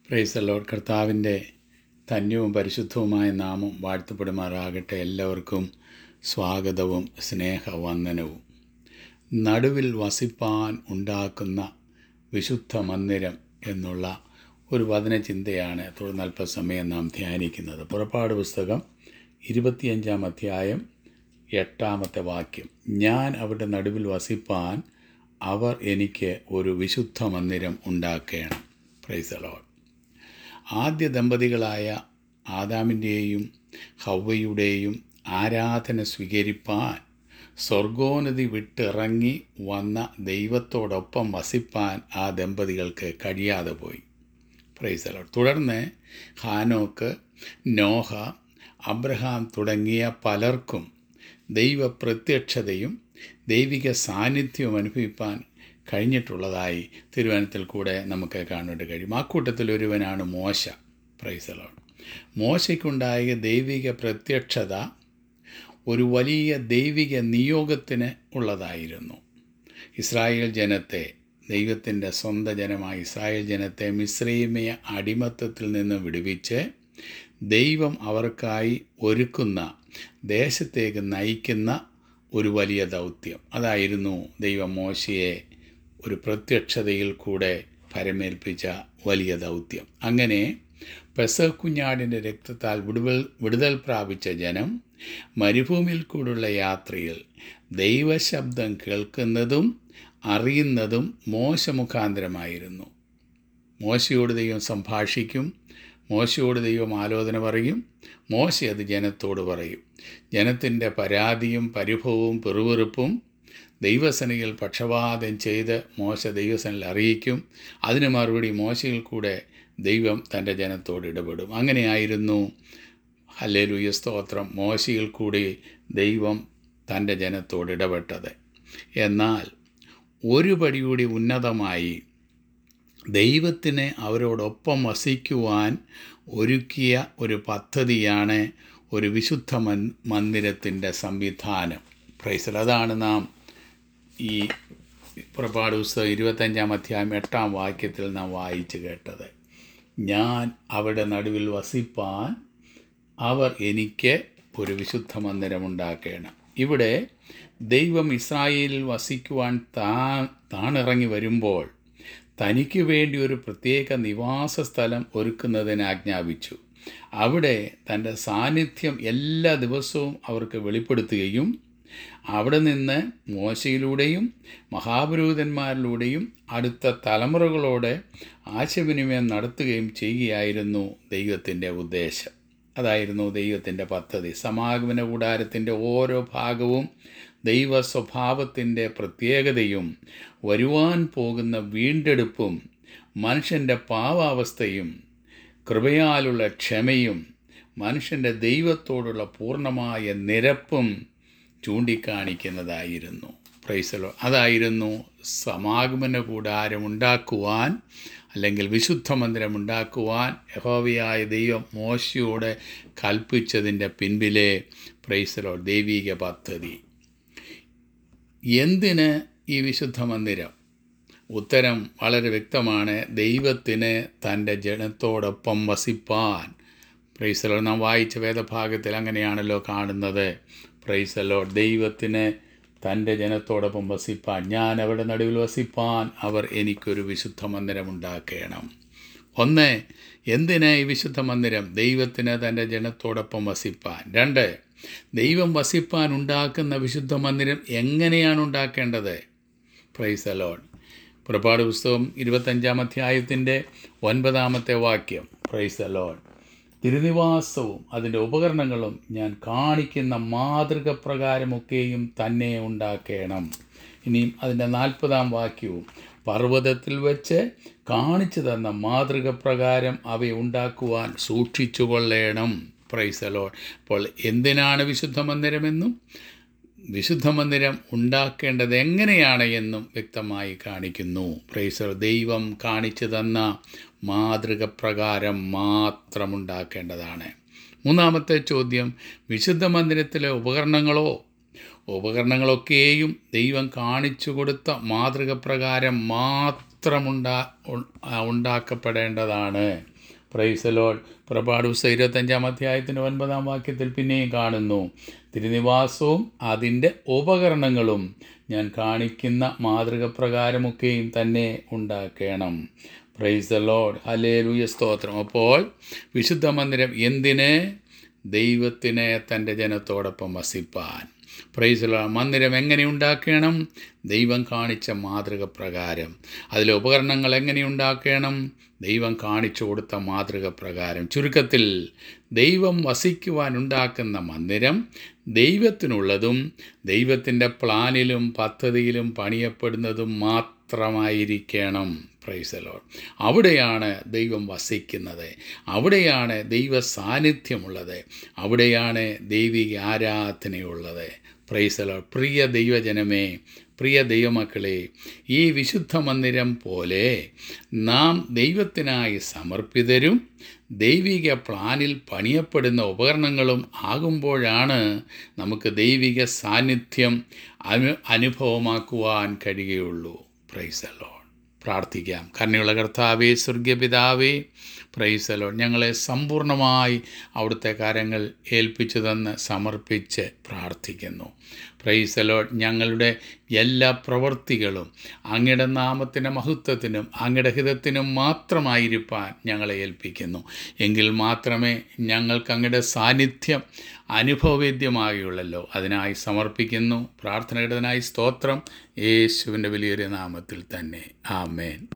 price load കർത്താവിൻ്റെ ധന്യവും പരിശുദ്ധവുമായ നാമം വാഴ്ത്തപ്പെടുമാറാകട്ടെ എല്ലാവർക്കും സ്വാഗതവും സ്നേഹവന്ദനവും നടുവിൽ വസിപ്പാൻ ഉണ്ടാക്കുന്ന വിശുദ്ധ മന്ദിരം എന്നുള്ള ഒരു വചനചിന്തയാണ് തുടർന്ന് അല്പസമയം നാം ധ്യാനിക്കുന്നത് പുറപ്പാട് പുസ്തകം ഇരുപത്തിയഞ്ചാം അധ്യായം എട്ടാമത്തെ വാക്യം ഞാൻ അവരുടെ നടുവിൽ വസിപ്പാൻ അവർ എനിക്ക് ഒരു വിശുദ്ധ മന്ദിരം ഉണ്ടാക്കണം പ്രൈസ് ലോഡ് ആദ്യ ദമ്പതികളായ ആദാമിൻ്റെയും ഹൗവയുടെയും ആരാധന സ്വീകരിപ്പാൻ സ്വർഗോന്നതി വിട്ടിറങ്ങി വന്ന ദൈവത്തോടൊപ്പം വസിപ്പാൻ ആ ദമ്പതികൾക്ക് കഴിയാതെ പോയി പ്രൈസലോ തുടർന്ന് ഹാനോക്ക് നോഹ അബ്രഹാം തുടങ്ങിയ പലർക്കും ദൈവപ്രത്യക്ഷതയും ദൈവിക സാന്നിധ്യവും അനുഭവിപ്പാൻ കഴിഞ്ഞിട്ടുള്ളതായി തിരുവനന്തത്തിൽ കൂടെ നമുക്ക് കാണാൻ കഴിയും ആ കൂട്ടത്തിൽ ഒരുവനാണ് മോശ പ്രൈസലോൺ മോശയ്ക്കുണ്ടായ ദൈവിക പ്രത്യക്ഷത ഒരു വലിയ ദൈവിക നിയോഗത്തിന് ഉള്ളതായിരുന്നു ഇസ്രായേൽ ജനത്തെ ദൈവത്തിൻ്റെ സ്വന്തം ജനമായ ഇസ്രായേൽ ജനത്തെ മിശ്രീമയ അടിമത്തത്തിൽ നിന്ന് വിടുവിച്ച് ദൈവം അവർക്കായി ഒരുക്കുന്ന ദേശത്തേക്ക് നയിക്കുന്ന ഒരു വലിയ ദൗത്യം അതായിരുന്നു ദൈവം മോശയെ ഒരു പ്രത്യക്ഷതയിൽ കൂടെ പരമേൽപ്പിച്ച വലിയ ദൗത്യം അങ്ങനെ പെസക്കുഞ്ഞാടിൻ്റെ രക്തത്താൽ വിടുതൽ വിടുതൽ പ്രാപിച്ച ജനം മരുഭൂമിയിൽ കൂടുള്ള യാത്രയിൽ ദൈവശബ്ദം കേൾക്കുന്നതും അറിയുന്നതും മോശമുഖാന്തരമായിരുന്നു മോശയോട് ദൈവം സംഭാഷിക്കും മോശയോട് ദൈവം ആലോചന പറയും മോശ അത് ജനത്തോട് പറയും ജനത്തിൻ്റെ പരാതിയും പരിഭവവും പെറുവെറുപ്പും ദൈവസനയിൽ പക്ഷപാതം ചെയ്ത് മോശ ദൈവസനിൽ അറിയിക്കും അതിന് മറുപടി മോശയിൽ കൂടെ ദൈവം തൻ്റെ ജനത്തോട് ഇടപെടും അങ്ങനെയായിരുന്നു ഹല്ലേലൂയ സ്തോത്രം മോശയിൽ കൂടി ദൈവം തൻ്റെ ജനത്തോട് ഇടപെട്ടത് എന്നാൽ ഒരു പടി കൂടി ഉന്നതമായി ദൈവത്തിന് അവരോടൊപ്പം വസിക്കുവാൻ ഒരുക്കിയ ഒരു പദ്ധതിയാണ് ഒരു വിശുദ്ധ മൻ മന്ദിരത്തിൻ്റെ സംവിധാനം പ്രൈസൽ അതാണ് നാം ഈ പുറപ്പാട് പുസ്തകം ഇരുപത്തഞ്ചാം അധ്യായം എട്ടാം വാക്യത്തിൽ നാം വായിച്ചു കേട്ടത് ഞാൻ അവിടെ നടുവിൽ വസിപ്പാൻ അവർ എനിക്ക് ഒരു വിശുദ്ധ മന്ദിരം ഉണ്ടാക്കണം ഇവിടെ ദൈവം ഇസ്രായേലിൽ വസിക്കുവാൻ താ താണിറങ്ങി വരുമ്പോൾ തനിക്ക് വേണ്ടി ഒരു പ്രത്യേക നിവാസ സ്ഥലം ഒരുക്കുന്നതിന് ആജ്ഞാപിച്ചു അവിടെ തൻ്റെ സാന്നിധ്യം എല്ലാ ദിവസവും അവർക്ക് വെളിപ്പെടുത്തുകയും അവിടെ നിന്ന് മോശയിലൂടെയും മഹാപുരോഹിതന്മാരിലൂടെയും അടുത്ത തലമുറകളോട് ആശയവിനിമയം നടത്തുകയും ചെയ്യുകയായിരുന്നു ദൈവത്തിൻ്റെ ഉദ്ദേശം അതായിരുന്നു ദൈവത്തിൻ്റെ പദ്ധതി സമാഗമന കൂടാരത്തിൻ്റെ ഓരോ ഭാഗവും ദൈവ സ്വഭാവത്തിൻ്റെ പ്രത്യേകതയും വരുവാൻ പോകുന്ന വീണ്ടെടുപ്പും മനുഷ്യൻ്റെ പാവാവസ്ഥയും കൃപയാലുള്ള ക്ഷമയും മനുഷ്യൻ്റെ ദൈവത്തോടുള്ള പൂർണ്ണമായ നിരപ്പും ചൂണ്ടിക്കാണിക്കുന്നതായിരുന്നു പ്രൈസലോ അതായിരുന്നു സമാഗമന കൂടാരം ഉണ്ടാക്കുവാൻ അല്ലെങ്കിൽ വിശുദ്ധ മന്ദിരം ഉണ്ടാക്കുവാൻ യഹോവയായ ദൈവം മോശയോട് കൽപ്പിച്ചതിൻ്റെ പിൻപിലെ പ്രൈസലോ ദൈവിക പദ്ധതി എന്തിന് ഈ വിശുദ്ധ മന്ദിരം ഉത്തരം വളരെ വ്യക്തമാണ് ദൈവത്തിന് തൻ്റെ ജനത്തോടൊപ്പം വസിപ്പാൻ പ്രൈസലോ നാം വായിച്ച വേദഭാഗത്തിൽ അങ്ങനെയാണല്ലോ കാണുന്നത് പ്രൈസലോ ദൈവത്തിന് തൻ്റെ ജനത്തോടൊപ്പം വസിപ്പാൻ ഞാൻ അവരുടെ നടുവിൽ വസിപ്പാൻ അവർ എനിക്കൊരു വിശുദ്ധ മന്ദിരം ഉണ്ടാക്കണം ഒന്ന് എന്തിന് ഈ വിശുദ്ധ മന്ദിരം ദൈവത്തിന് തൻ്റെ ജനത്തോടൊപ്പം വസിപ്പാൻ രണ്ട് ദൈവം വസിപ്പാൻ ഉണ്ടാക്കുന്ന വിശുദ്ധ മന്ദിരം എങ്ങനെയാണ് ഉണ്ടാക്കേണ്ടത് പ്രൈസ് അലോൺ പുറപ്പാട് പുസ്തകം ഇരുപത്തഞ്ചാം അധ്യായത്തിൻ്റെ ഒൻപതാമത്തെ വാക്യം പ്രൈസ് അലോൺ തിരുനിവാസവും അതിൻ്റെ ഉപകരണങ്ങളും ഞാൻ കാണിക്കുന്ന മാതൃക പ്രകാരമൊക്കെയും തന്നെ ഉണ്ടാക്കണം ഇനിയും അതിൻ്റെ നാൽപ്പതാം വാക്യവും പർവ്വതത്തിൽ വെച്ച് കാണിച്ചു തന്ന മാതൃക പ്രകാരം അവയെ ഉണ്ടാക്കുവാൻ സൂക്ഷിച്ചു കൊള്ളേണം പ്രൈസലോൺ അപ്പോൾ എന്തിനാണ് വിശുദ്ധ മന്ദിരമെന്നും വിശുദ്ധ മന്ദിരം ഉണ്ടാക്കേണ്ടത് എങ്ങനെയാണ് എന്നും വ്യക്തമായി കാണിക്കുന്നു പ്രൈസർ ദൈവം കാണിച്ചു തന്ന മാതൃക പ്രകാരം മാത്രം ഉണ്ടാക്കേണ്ടതാണ് മൂന്നാമത്തെ ചോദ്യം വിശുദ്ധ മന്ദിരത്തിലെ ഉപകരണങ്ങളോ ഉപകരണങ്ങളൊക്കെയും ദൈവം കാണിച്ചു കൊടുത്ത മാതൃക പ്രകാരം മാത്രമുണ്ടാ ഉ- ഉണ്ടാക്കപ്പെടേണ്ടതാണ് പ്രൈസലോൾ പുറപ്പാട് പുസ്തകം ഇരുപത്തഞ്ചാം അധ്യായത്തിൻ്റെ ഒൻപതാം വാക്യത്തിൽ പിന്നെയും കാണുന്നു തിരുനിവാസവും അതിൻ്റെ ഉപകരണങ്ങളും ഞാൻ കാണിക്കുന്ന മാതൃക പ്രകാരമൊക്കെയും തന്നെ ഉണ്ടാക്കണം പ്രൈസ് ദ ലോഡ് ഹലേലൂയ സ്തോത്രം അപ്പോൾ വിശുദ്ധ മന്ദിരം എന്തിന് ദൈവത്തിനെ തൻ്റെ ജനത്തോടൊപ്പം വസിപ്പാൻ പ്രൈസുള്ള മന്ദിരം എങ്ങനെ ഉണ്ടാക്കണം ദൈവം കാണിച്ച മാതൃക പ്രകാരം അതിലെ ഉപകരണങ്ങൾ എങ്ങനെ ഉണ്ടാക്കണം ദൈവം കാണിച്ചു കൊടുത്ത മാതൃക പ്രകാരം ചുരുക്കത്തിൽ ദൈവം വസിക്കുവാൻ ഉണ്ടാക്കുന്ന മന്ദിരം ദൈവത്തിനുള്ളതും ദൈവത്തിൻ്റെ പ്ലാനിലും പദ്ധതിയിലും പണിയപ്പെടുന്നതും മാത്രമായിരിക്കണം പ്രൈസലോ അവിടെയാണ് ദൈവം വസിക്കുന്നത് അവിടെയാണ് ദൈവ സാന്നിധ്യമുള്ളത് അവിടെയാണ് ദൈവിക ആരാധനയുള്ളത് പ്രൈസലോ പ്രിയ ദൈവജനമേ പ്രിയ ദൈവമക്കളെ ഈ വിശുദ്ധ മന്ദിരം പോലെ നാം ദൈവത്തിനായി സമർപ്പിതരും ദൈവിക പ്ലാനിൽ പണിയപ്പെടുന്ന ഉപകരണങ്ങളും ആകുമ്പോഴാണ് നമുക്ക് ദൈവിക സാന്നിധ്യം അനു അനുഭവമാക്കുവാൻ കഴിയുകയുള്ളൂ പ്രൈസലോ പ്രാർത്ഥിക്കാം കരുണയുള്ള കർത്താവേ സ്വർഗീയപിതാവേ പ്രൈസലോ ഞങ്ങളെ സമ്പൂർണ്ണമായി അവിടുത്തെ കാര്യങ്ങൾ ഏൽപ്പിച്ചു തന്ന് സമർപ്പിച്ച് പ്രാർത്ഥിക്കുന്നു പ്രൈസലോ ഞങ്ങളുടെ എല്ലാ പ്രവൃത്തികളും അങ്ങയുടെ നാമത്തിൻ്റെ മഹത്വത്തിനും അങ്ങയുടെ ഹിതത്തിനും മാത്രമായിരിക്കാൻ ഞങ്ങളെ ഏൽപ്പിക്കുന്നു എങ്കിൽ മാത്രമേ ഞങ്ങൾക്ക് അങ്ങയുടെ സാന്നിധ്യം അനുഭവവേദ്യമാകുള്ളല്ലോ അതിനായി സമർപ്പിക്കുന്നു പ്രാർത്ഥനയുടേതിനായി സ്തോത്രം യേശുവിൻ്റെ വലിയൊരു നാമത്തിൽ തന്നെ ആമേൻ